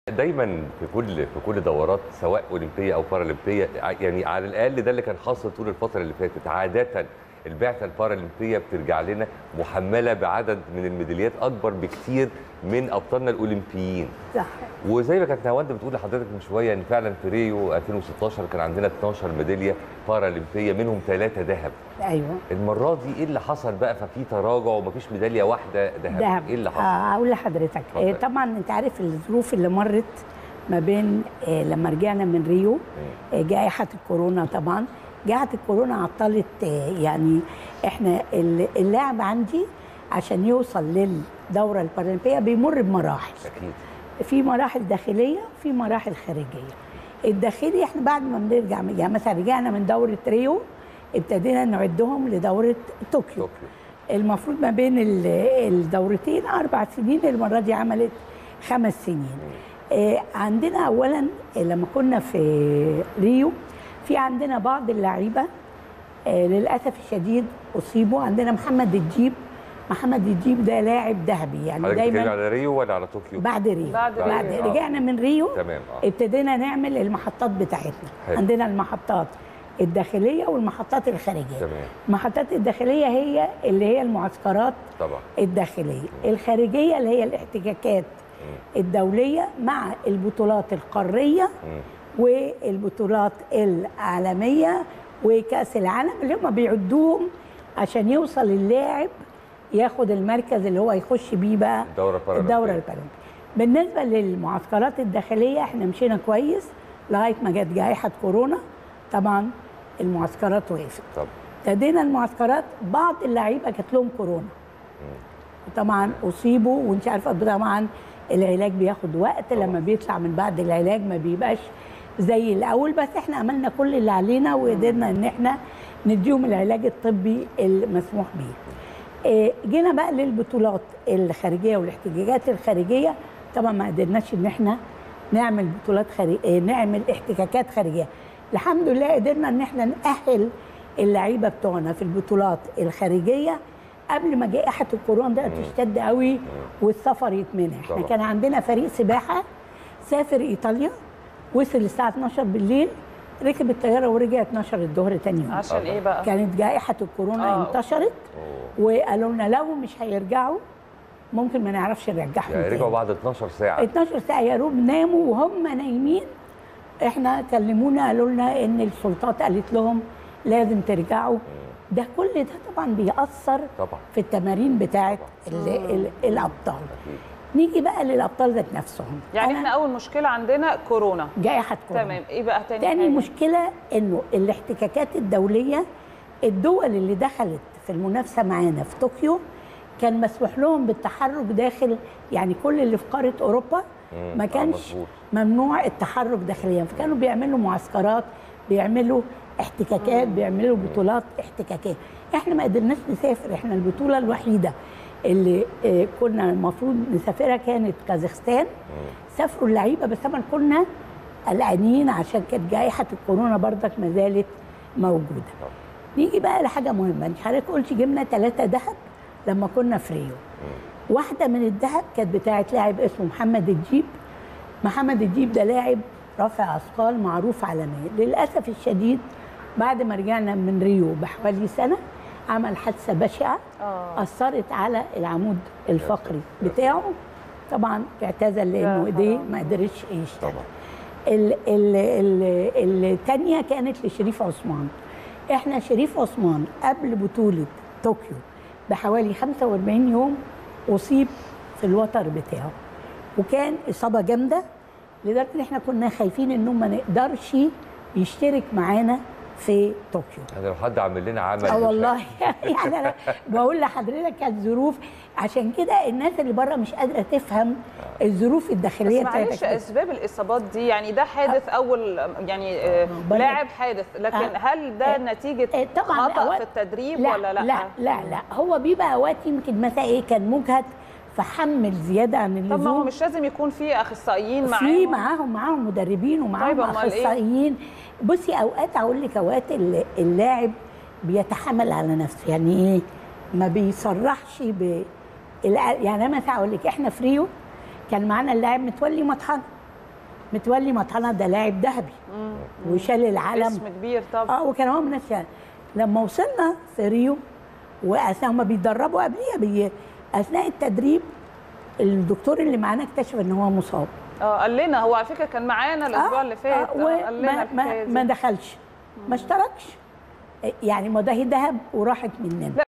دايما في كل في كل دورات سواء اولمبيه او بارالمبيه يعني على الاقل ده اللي كان حاصل طول الفتره اللي فاتت عاده البعثه البارالمبيه بترجع لنا محمله بعدد من الميداليات اكبر بكتير من ابطالنا الاولمبيين صح وزي ما كانت نهاوند بتقول لحضرتك من شويه ان فعلا في ريو 2016 كان عندنا 12 ميداليه بارالمبيه منهم ثلاثه ذهب ايوه المره دي ايه اللي حصل بقى ففي تراجع ومفيش ميداليه واحده ذهب دهب ايه اللي حصل آه اقول لحضرتك اتفضل. آه طبعا انت عارف الظروف اللي مرت ما بين آه لما رجعنا من ريو آه جائحه الكورونا طبعا جائحه الكورونا عطلت آه يعني احنا ال- اللاعب عندي عشان يوصل للدوره البارالمبيه بيمر بمراحل اكيد في مراحل داخليه وفي مراحل خارجيه الداخلي احنا بعد ما بنرجع من- يعني مثلا رجعنا من دوره ريو ابتدينا نعدهم لدوره طوكيو طوكيو المفروض ما بين ال- الدورتين اربع سنين المره دي عملت خمس سنين آه، عندنا اولا آه، لما كنا في ريو في عندنا بعض اللعيبه آه، للاسف الشديد اصيبوا عندنا محمد الجيب محمد الجيب ده لاعب ذهبي يعني حضرتك بتتكلم دايما على ريو ولا على طوكيو بعد ريو بعد بعد ريو. آه. رجعنا من ريو تمام اه ابتدينا نعمل المحطات بتاعتنا حلو. عندنا المحطات الداخليه والمحطات الخارجيه تمام المحطات الداخليه هي اللي هي المعسكرات طبعا الداخليه الخارجيه اللي هي الاحتكاكات الدوليه مع البطولات القاريه مم. والبطولات العالميه وكاس العالم اللي هم بيعدوهم عشان يوصل اللاعب ياخد المركز اللي هو يخش بيه بقى الدوره البارالمبيه الدوره البارالمبيه بالنسبه للمعسكرات الداخليه احنا مشينا كويس لغايه ما جت جائحه كورونا طبعا المعسكرات وقفت طب ابتدينا المعسكرات بعض اللعيبه جات لهم كورونا طبعا اصيبوا وانت عارفه طبعا العلاج بياخد وقت لما بيطلع من بعد العلاج ما بيبقاش زي الاول بس احنا عملنا كل اللي علينا وقدرنا ان احنا نديهم العلاج الطبي المسموح بيه آه، جينا بقى للبطولات الخارجيه والاحتجاجات الخارجيه طبعا ما قدرناش ان احنا نعمل بطولات خارجيه نعمل احتكاكات خارجيه الحمد لله قدرنا ان احنا نأهل اللعيبه بتوعنا في البطولات الخارجيه قبل ما جائحه الكورونا ده تشتد قوي والسفر يتمنع احنا طبعا. كان عندنا فريق سباحه سافر ايطاليا وصل الساعه 12 بالليل ركب الطياره ورجع 12 الظهر تاني يوم عشان ايه بقى كانت جائحه الكورونا آه. انتشرت أوه. وقالوا لنا لو مش هيرجعوا ممكن ما نعرفش نرجعهم يعني تاني. رجعوا بعد 12 ساعه 12 ساعه يا روب ناموا وهم نايمين احنا كلمونا قالوا لنا ان السلطات قالت لهم لازم ترجعوا ده كل ده طبعا بيأثر طبعا في التمارين بتاعت ال ال الابطال اكيد نيجي بقى للابطال ذات نفسهم يعني أنا احنا اول مشكله عندنا كورونا جائحه كورونا تمام ايه بقى تاني تاني حاجة؟ مشكلة انه الاحتكاكات الدولية الدول اللي دخلت في المنافسة معانا في طوكيو كان مسموح لهم بالتحرك داخل يعني كل اللي في قارة اوروبا مم. ما آه، كانش مظبوط. ممنوع التحرك داخليا فكانوا بيعملوا معسكرات بيعملوا احتكاكات بيعملوا بطولات احتكاكات احنا ما قدرناش نسافر احنا البطولة الوحيدة اللي آه، كنا المفروض نسافرها كانت كازاخستان سافروا اللعيبة بس طبعا كنا قلقانين عشان كانت جائحة الكورونا برضك ما زالت موجودة طبعا. نيجي بقى لحاجة مهمة انت حضرتك قلت جبنا ثلاثة ذهب لما كنا في ريو واحدة من الذهب كانت بتاعت لاعب اسمه محمد الجيب محمد الجيب ده لاعب رافع أثقال معروف عالميا للأسف الشديد بعد ما رجعنا من ريو بحوالي سنة عمل حادثة بشعة آه. أثرت على العمود الفقري بتاعه طبعا اعتزل لأنه يا ايديه حرام. ما قدرش يشتغل طبعا ال- ال- ال- التانية كانت لشريف عثمان احنا شريف عثمان قبل بطولة طوكيو بحوالي 45 يوم أصيب في الوتر بتاعه وكان إصابة جامدة لدرجة إن احنا كنا خايفين إنه ما نقدرش يشترك معانا في طوكيو يعني لو حد عامل لنا عمل اه مش- والله يعني انا بقول لحضرتك كانت ظروف عشان كده الناس اللي بره مش قادره تفهم الظروف بس الداخليه معلش بتاعتك اسباب الاصابات دي يعني ده حادث اول يعني آه، بلد. لاعب حادث لكن آه. هل ده آه. نتيجه آه، طبعاً خطا أوقات- في التدريب لا ولا لا لا لا لا هو بيبقى اوقات يمكن مثلا ايه كان مجهد فحمل زياده عن اللزوم طب ما هو مش لازم يكون في اخصائيين في معاهم معاهم معاهم مدربين ومعاهم طيب، أمال إيه؟ اخصائيين بصي اوقات اقول لك اوقات ال- اللاعب بيتحمل على نفسه يعني ايه ما بيصرحش ب الع- يعني انا مثلا اقول لك احنا في ريو كان معانا اللاعب متولي مطحنه متولي مطحنه ده لاعب ذهبي وشال العلم اسم كبير طبعا اه وكان هو من الناس لما وصلنا في ريو واثناء هما بيتدربوا قبليها بي... اثناء التدريب الدكتور اللي معانا اكتشف ان هو مصاب اه قال لنا هو على فكره كان معانا الاسبوع اللي فات آه، قال لنا وما ما, الحكايه ما دي دخلش ما اشتركش يعني ما ده ذهب وراحت مننا